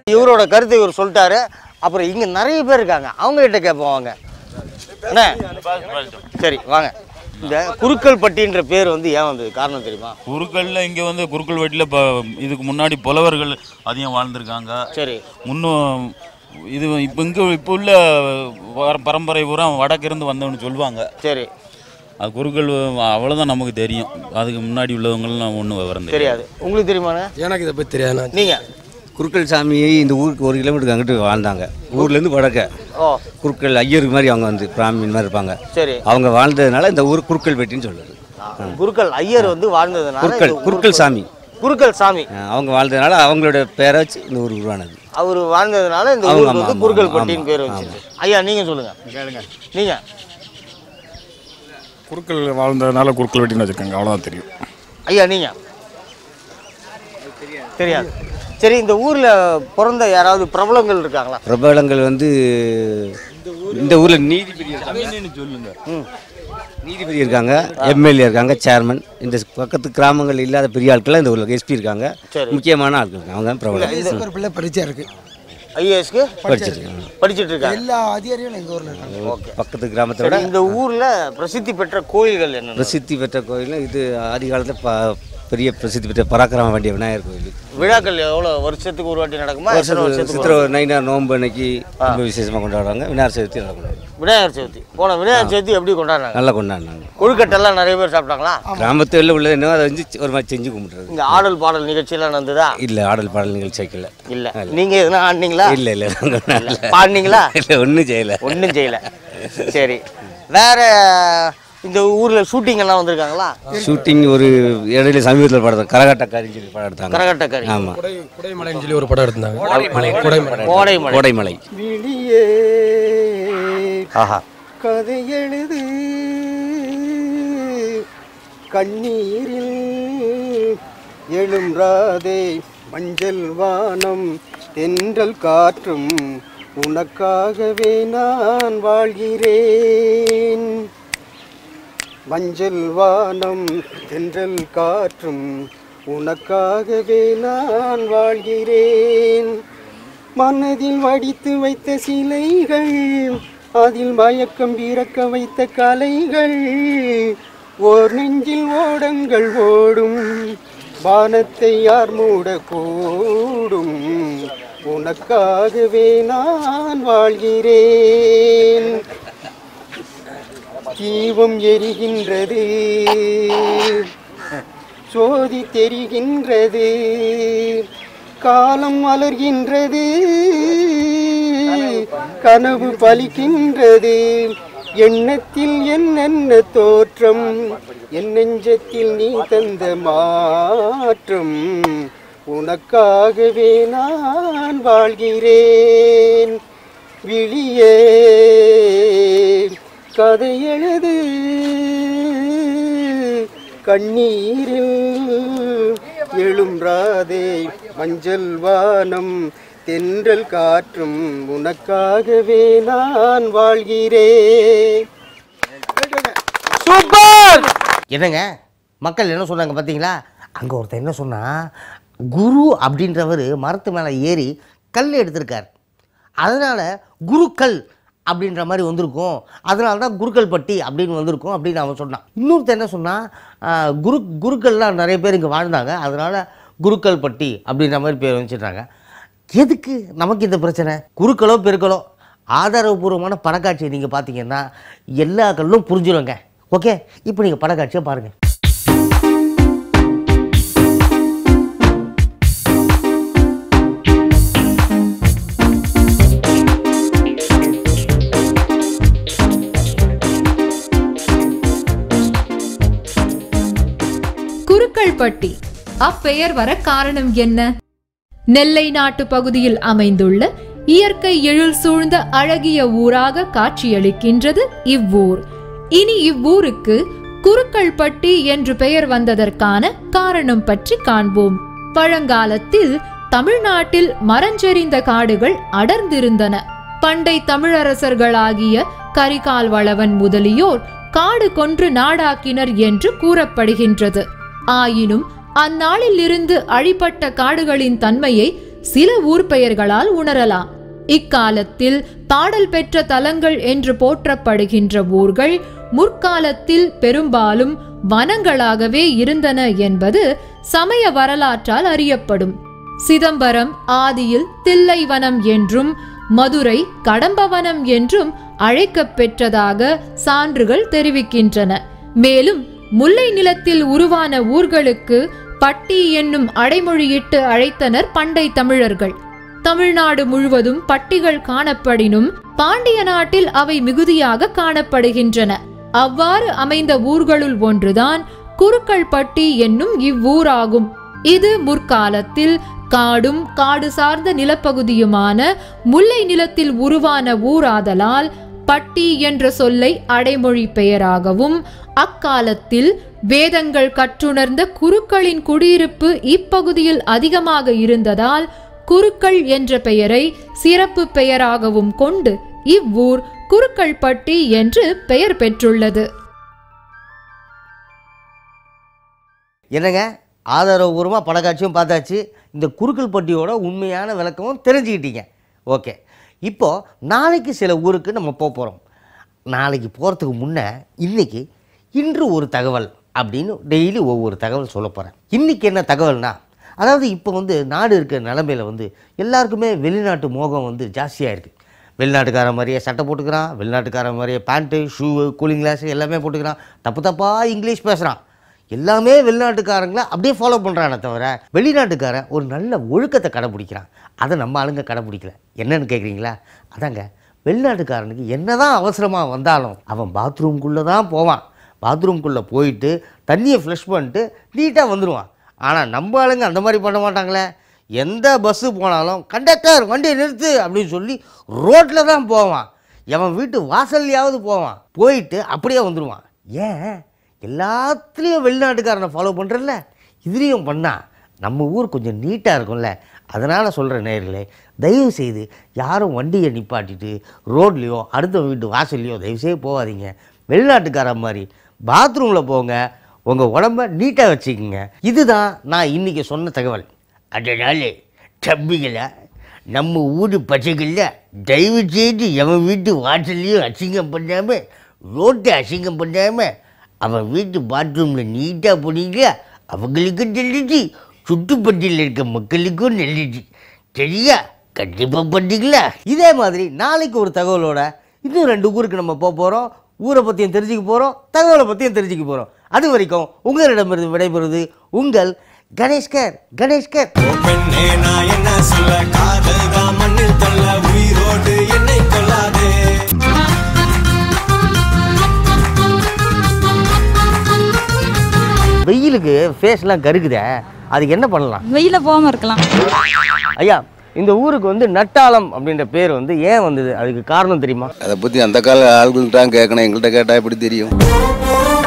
இவரோட கருத்தை இவர் சொல்லிட்டாரு அப்புறம் இங்க நிறைய பேர் இருக்காங்க அவங்க கிட்ட கேட்போம் வாங்க அண்ணே சரி வாங்க இந்த குருக்கல் பட்டின்ற பேர் வந்து ஏன் வந்தது காரணம் தெரியுமா குருக்கள்ல இங்கே வந்து குருக்கள் வீட்டில் இப்போ இதுக்கு முன்னாடி புலவர்கள் அதிகம் வாழ்ந்திருக்காங்க சரி முன்னும் இது இப்போ இங்கே இப்போ உள்ள வர- பரம்பரை பூரா வடக்கிருந்து வந்தவன்னு சொல்லுவாங்க சரி அது குருக்கள் அவ்வளோதான் நமக்கு தெரியும் அதுக்கு முன்னாடி உள்ளவங்களாம் ஒன்றும் விவரம் தெரியாது தெரியாது உங்களுக்கு தெரியுமாண்ணே எனக்கு இதை பற்றி தெரியாது நீங்க குருக்கள் சாமியை இந்த ஊருக்கு ஒரு கிலோமீட்டருக்கு அங்கிட்டு வாழ்ந்தாங்க ஊர்லேருந்து வடக்க ஓ குருக்கள் ஐயர் மாதிரி அவங்க வந்து பிராமின் மாதிரி இருப்பாங்க சரி அவங்க வாழ்ந்ததுனால இந்த ஊர் குருக்கள் வெட்டின்னு சொல்லுது குருக்கள் ஐயர் வந்து வாழ்ந்ததுனால குருக்கள் இந்த குருக்கள் சாமி குருக்கள் சாமி அஹ் அவங்க வாழ்ந்ததுனால அவங்களோட பேரை வச்சு இந்த ஊர் உருவானது அவர் வாழ்ந்ததுனால இந்த அவங்க, ஊருக்கு ஆமா, வந்து ஆமா, குருக்கள் ஆமா, பட்டின்னு பேர் ஆமா. வச்சு ஐயா நீங்க சொல்லுங்க கேளுங்க நீங்க குருக்கள் வாழ்ந்ததுனால குருக்கள் வெட்டின்னு வச்சுருக்காங்க அவ்வளோதான் தெரியும் ஐயா நீங்க தெரியாது சரி இந்த ஊர்ல பிறந்த யாராவது பிரபலங்கள் இருக்காங்களா பிரபலங்கள் வந்து இந்த ஊரில் நீதிபதி இருக்காங்க சொல்லுங்க நீதிபதி இருக்காங்க எம்எல்ஏ இருக்காங்க சேர்மன் இந்த பக்கத்து கிராமங்கள் இல்லாத பெரிய ஆட்கள் இந்த ஊரில் எஸ்பி இருக்காங்க சரி. முக்கியமான ஆட்கள் இருக்காங்க அவங்க தான் பிரபலம் ஒரு பிள்ளை பரிச்சை இருக்கு ஐஏஎஸ்க்கு படிச்சிருக்காங்க படிச்சிட்டு இருக்காங்க எல்லா அதிகாரிகளும் எங்கள் ஊரில் இருக்காங்க பக்கத்து கிராமத்தோட சரி, இந்த ஊர்ல பிரசித்தி பெற்ற கோயில்கள் என்ன பிரசித்தி பெற்ற கோயில் இது ஆதி காலத்தில் ப பெரிய பிரசித்தி பெற்ற பராக்கிரம வேண்டிய விநாயகர் கோயில் விழாக்கள் எவ்வளவு வருஷத்துக்கு ஒரு வாட்டி நடக்குமா எத்தனை வருஷத்துக்கு வருஷத்துக்கு சித்திரை நைனா நோன்பு அன்னைக்கு ரொம்ப விசேஷமாக கொண்டாடுறாங்க விநாயகர் சதுர்த்தி நல்லா கொண்டாடுறாங்க ஒரு- விநாயகர் சதுர்த்தி போன விநாயகர் சதுர்த்தி எப்படி கொண்டாடுறாங்க நல்லா கொண்டாடினாங்க கொழுக்கட்டெல்லாம் நிறைய பேர் சாப்பிட்டாங்களா கிராமத்தில் உள்ளது என்ன அதை வந்து ஒரு மாதிரி செஞ்சு கும்பிட்றது இங்க ஆடல் பாடல் நிகழ்ச்சியெல்லாம் நடந்ததா இல்லை ஆடல் பாடல் நிகழ்ச்சி வைக்கல இல்ல நீங்க எதுனா ஆடினீங்களா இல்லை இல்லை நாங்கள் பாடினீங்களா இல்லை ஒன்றும் செய்யலை ஒன்றும் செய்யல சரி வேற இந்த ஊர்ல ஷூட்டிங் எல்லாம் வந்திருக்காங்களா ஷூட்டிங் ஒரு இடையில சமீபத்தில் படம் கரகாட்டக்காரின்னு சொல்லி படம் எடுத்தாங்க கரகட்டக்காரி ஆமாம் குடை குடைமலைன்னு சொல்லி ஒரு படம் எடுத்தாங்க குடைமலை கோடை மழை கோடைமலை விழியே ஆஹா கதை எழுது கண்ணீரில் எழும் ராதே மஞ்சள் வானம் தென்றல் காற்றும் உனக்காகவே நான் வாழ்கிறேன் மஞ்சள் வானம் தென்றல் காற்றும் உனக்காகவே நான் வாழ்கிறேன் மனதில் வடித்து வைத்த சிலைகள் அதில் மயக்கம் பிறக்க வைத்த கலைகள் ஓர் நெஞ்சில் ஓடங்கள் ஓடும் வானத்தை யார் மூடக்கூடும் உனக்காகவே நான் வாழ்கிறேன் தீபம் எரிகின்றது சோதி தெரிகின்றது காலம் மலர்கின்றது கனவு பலிக்கின்றது எண்ணத்தில் என்னென்ன தோற்றம் என் நெஞ்சத்தில் நீ தந்த மாற்றம் உனக்காகவே நான் வாழ்கிறேன் விழியே கதை எழுது கண்ணீரில் எழும் ராதே மஞ்சள் வானம் தென்றல் காற்றும் உனக்காகவே நான் வாழ்கிறேன் சூப்பர் என்னங்க மக்கள் என்ன சொன்னாங்க பார்த்தீங்களா அங்கே ஒருத்தன் என்ன சொன்னா குரு அப்படின்றவர் மரத்து மேலே ஏறி கல் எடுத்திருக்கார் அதனால் குருக்கள் அப்படின்ற மாதிரி வந்திருக்கும் அதனால தான் குருக்கள் பட்டி அப்படின்னு வந்திருக்கும் அப்படின்னு அவன் சொன்னான் இன்னொருத்தன் என்ன சொன்னான் ஆஹ், குரு குருக்கள்லாம் நிறைய பேர் இங்கே வாழ்ந்தாங்க அதனால் குருக்கள் பட்டி அப்படின்ற மாதிரி பேர் வச்சுட்டாங்க எதுக்கு நமக்கு இந்த பிரச்சனை குருக்களோ பெருக்களோ ஆதாரபூர்வமான படக்காட்சியை நீங்கள் பார்த்தீங்கன்னா எல்லா கல்லும் புரிஞ்சிடுங்க ஓகே இப்போ நீங்கள் படக்காட்சியை பாருங்கள் குருக்கள்பட்டி அப்பெயர் வர காரணம் என்ன நெல்லை நாட்டு பகுதியில் அமைந்துள்ள இயற்கை எழில் சூழ்ந்த அழகிய ஊராக காட்சியளிக்கின்றது இவ்வூர் இனி இவ்வூருக்கு குருக்கள்பட்டி என்று பெயர் வந்ததற்கான காரணம் பற்றி காண்போம் பழங்காலத்தில் தமிழ்நாட்டில் மரஞ்செறிந்த காடுகள் அடர்ந்திருந்தன பண்டை தமிழரசர்களாகிய கரிகால் வளவன் முதலியோர் காடு கொன்று நாடாக்கினர் என்று கூறப்படுகின்றது ஆயினும் அந்நாளில் இருந்து அழிப்பட்ட காடுகளின் தன்மையை சில ஊர் பெயர்களால் உணரலாம் இக்காலத்தில் பாடல் பெற்ற தலங்கள் என்று போற்றப்படுகின்ற ஊர்கள் முற்காலத்தில் பெரும்பாலும் வனங்களாகவே இருந்தன என்பது சமய வரலாற்றால் அறியப்படும் சிதம்பரம் ஆதியில் தில்லைவனம் என்றும் மதுரை கடம்பவனம் என்றும் அழைக்கப் பெற்றதாக சான்றுகள் தெரிவிக்கின்றன மேலும் முல்லை நிலத்தில் உருவான ஊர்களுக்கு பட்டி என்னும் அடைமொழியிட்டு அழைத்தனர் பண்டை தமிழர்கள் தமிழ்நாடு முழுவதும் பட்டிகள் காணப்படினும் பாண்டிய நாட்டில் அவை மிகுதியாக காணப்படுகின்றன அவ்வாறு அமைந்த ஊர்களுள் ஒன்றுதான் குருக்கள்பட்டி என்னும் இவ்வூராகும் இது முற்காலத்தில் காடும் காடு சார்ந்த நிலப்பகுதியுமான முல்லை நிலத்தில் உருவான ஊராதலால் பட்டி என்ற சொல்லை அடைமொழி பெயராகவும் அக்காலத்தில் வேதங்கள் கற்றுணர்ந்த குருக்களின் குடியிருப்பு இப்பகுதியில் அதிகமாக இருந்ததால் குருக்கள் என்ற பெயரை சிறப்பு பெயராகவும் கொண்டு இவ்வூர் குருக்கள்பட்டி என்று பெயர் பெற்றுள்ளது என்னங்க ஆதாரபூர்வமாக படக்காட்சியும் பார்த்தாச்சு இந்த குறுக்கல் பட்டியோட உண்மையான விளக்கமும் தெரிஞ்சுக்கிட்டீங்க ஓகே இப்போது நாளைக்கு சில ஊருக்கு நம்ம போக போகிறோம் நாளைக்கு போகிறதுக்கு முன்னே இன்னைக்கு இன்று ஒரு தகவல் அப்படின்னு டெய்லி ஒவ்வொரு தகவல் சொல்ல போகிறேன் இன்றைக்கி என்ன தகவல்னா அதாவது இப்போ வந்து நாடு இருக்கிற நிலமையில வந்து எல்லாருக்குமே வெளிநாட்டு மோகம் வந்து ஜாஸ்தியாக இருக்குது வெளிநாட்டுக்கார மாதிரியே சட்டை போட்டுக்கிறான் வெளிநாட்டுக்கார மாதிரியே பேண்ட்டு ஷூவு கூலிங் கிளாஸ் எல்லாமே போட்டுக்கிறான் தப்பு தப்பாக இங்கிலீஷ் பேசுகிறான் எல்லாமே வெளிநாட்டுக்காரங்கள அப்படியே ஃபாலோ பண்ணுறானே தவிர வெளிநாட்டுக்காரன் ஒரு நல்ல ஒழுக்கத்தை கடைப்பிடிக்கிறான் அதை நம்ம ஆளுங்க கடைப்பிடிக்கல என்னன்னு கேட்குறீங்களா அதாங்க வெளிநாட்டுக்காரனுக்கு என்னதான் அவசரமாக வந்தாலும் அவன் பாத்ரூம்குள்ளே தான் போவான் பாத்ரூம்குள்ளே போயிட்டு தண்ணியை ஃப்ளஷ் பண்ணிட்டு நீட்டாக வந்துடுவான் ஆனால் நம்ம ஆளுங்க அந்த மாதிரி பண்ண மாட்டாங்களே எந்த பஸ்ஸு போனாலும் கண்டக்டர் வண்டியை நிறுத்து அப்படின்னு சொல்லி ரோட்டில் தான் போவான் எவன் வீட்டு வாசல்லையாவது போவான் போயிட்டு அப்படியே வந்துடுவான் ஏன் எல்லாத்துலேயும் வெளிநாட்டுக்காரனை ஃபாலோ பண்ணுறல்ல இதுலேயும் பண்ணா நம்ம ஊர் கொஞ்சம் நீட்டாக இருக்கும்ல அதனால் சொல்கிற நேர்களே தயவு செய்து யாரும் வண்டியை நிப்பாட்டிட்டு ரோட்லேயோ அடுத்த வீட்டு வாசல்லையோ தயவு செய்து போகாதீங்க வெளிநாட்டுக்காரன் மாதிரி பாத்ரூமில் போங்க உங்கள் உடம்ப நீட்டாக வச்சுக்கோங்க இதுதான் நான் இன்றைக்கி சொன்ன தகவல் அதனால் தம்பிகளை நம்ம ஊர் பசங்களில் தயவு செய்து எவன் வீட்டு வாசல்லையும் அசிங்கம் பண்ணாமல் ரோட்டை அசிங்கம் பண்ணாமல் அவன் வீட்டு பாத்ரூமில் நீட்டாக போனீங்களா அவங்களுக்கும் நல்லது சுற்றுப்பட்டியில் இருக்க மக்களுக்கும் நல்லது சரியா கண்டிப்பாக பண்ணீங்களா இதே மாதிரி நாளைக்கு ஒரு தகவலோட இன்னும் ரெண்டு ஊருக்கு நம்ம போக போகிறோம் ஊரை பற்றியும் தெரிஞ்சுக்க போகிறோம் தகவலை பற்றியும் தெரிஞ்சுக்க போகிறோம் அது வரைக்கும் உங்களிடமிருந்து விடைபெறுவது உங்கள் கணேஷ்கர் கணேஷ்கர் பெண்ணே நான் என்ன சொல்ல காதல் தான் மண்ணில் தொல்ல உயிரோடு என்னை கொள்ளாதே வெயிலுக்கு ஃபேஸ்லாம் கருக்குதே அதுக்கு என்ன பண்ணலாம் வெயில போகாம இருக்கலாம் ஐயா இந்த ஊருக்கு வந்து நட்டாளம் அப்படின்ற பேர் வந்து ஏன் வந்தது அதுக்கு காரணம் தெரியுமா அதை பற்றி அந்த கால ஆள்கள்ட்ட கேட்கணும் எங்கள்கிட்ட கேட்டால் எப்படி தெரியும்